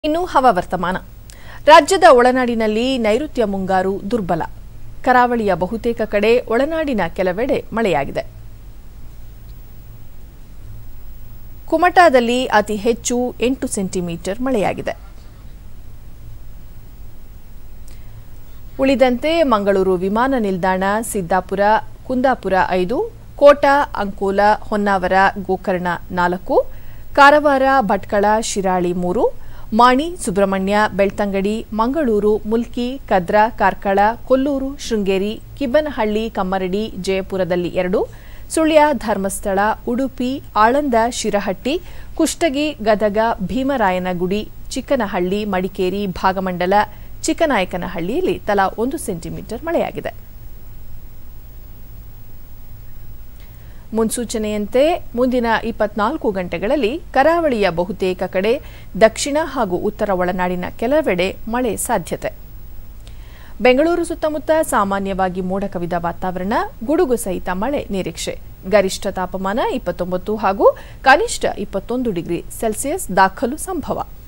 ಇನ್ನು ಹವಾವರ್ತಮಾನ ರಾಜ್ಯದ ಒಳನಾಡಿನಲ್ಲಿ ನೈಋತ್ಯ ಮುಂಗಾರು ದುರ್ಬಲ ಕರಾವಳಿಯ ಬಹುತೇಕ ಕಡೆ ಒಳನಾಡಿನ ಕೆಲವೆಡೆ ಮಳೆಯಾಗಿದೆ ಕುಮಟಾದಲ್ಲಿ ಅತಿ ಹೆಚ್ಚು ಎಂಟು ಸೆಂಟಿಮೀಟರ್ ಮಳೆಯಾಗಿದೆ ಉಳಿದಂತೆ ಮಂಗಳೂರು ವಿಮಾನ ನಿಲ್ದಾಣ ಸಿದ್ದಾಪುರ ಕುಂದಾಪುರ ಐದು ಕೋಟ ಅಂಕೋಲ ಹೊನ್ನಾವರ ಗೋಕರ್ಣ ನಾಲ್ಕು ಕಾರವಾರ ಭಟ್ಕಳ ಶಿರಾಳಿ ಮೂರು ಮಾಣಿ ಸುಬ್ರಹ್ಮಣ್ಯ ಬೆಳ್ತಂಗಡಿ ಮಂಗಳೂರು ಮುಲ್ಕಿ ಕದ್ರಾ ಕಾರ್ಕಳ ಕೊಲ್ಲೂರು ಶೃಂಗೇರಿ ಕಿಬ್ಬನಹಳ್ಳಿ ಕಮ್ಮರಡಿ ಜಯಪುರದಲ್ಲಿ ಎರಡು ಸುಳ್ಯ ಧರ್ಮಸ್ಥಳ ಉಡುಪಿ ಆಳಂದ ಶಿರಹಟ್ಟಿ ಕುಷ್ಟಗಿ ಗದಗ ಭೀಮರಾಯನಗುಡಿ ಚಿಕ್ಕನಹಳ್ಳಿ ಮಡಿಕೇರಿ ಭಾಗಮಂಡಲ ಚಿಕ್ಕನಾಯಕನಹಳ್ಳಿಯಲ್ಲಿ ತಲಾ ಒಂದು ಸೆಂಟಿಮೀಟರ್ ಮಳೆಯಾಗಿದೆ ಮುನ್ಸೂಚನೆಯಂತೆ ಮುಂದಿನ ಇಪ್ಪತ್ನಾಲ್ಕು ಗಂಟೆಗಳಲ್ಲಿ ಕರಾವಳಿಯ ಬಹುತೇಕ ಕಡೆ ದಕ್ಷಿಣ ಹಾಗೂ ಉತ್ತರ ಒಳನಾಡಿನ ಕೆಲವೆಡೆ ಮಳೆ ಸಾಧ್ಯತೆ ಬೆಂಗಳೂರು ಸುತ್ತಮುತ್ತ ಸಾಮಾನ್ಯವಾಗಿ ಮೋಡ ಕವಿದ ವಾತಾವರಣ ಗುಡುಗು ಸಹಿತ ಮಳೆ ನಿರೀಕ್ಷೆ ಗರಿಷ್ಠ ತಾಪಮಾನ ಇಪ್ಪತ್ತೊಂಬತ್ತು ಹಾಗೂ ಕನಿಷ್ಠ ಇಪ್ಪತ್ತೊಂದು ಡಿಗ್ರಿ ಸೆಲ್ಸಿಯಸ್ ದಾಖಲು ಸಂಭವ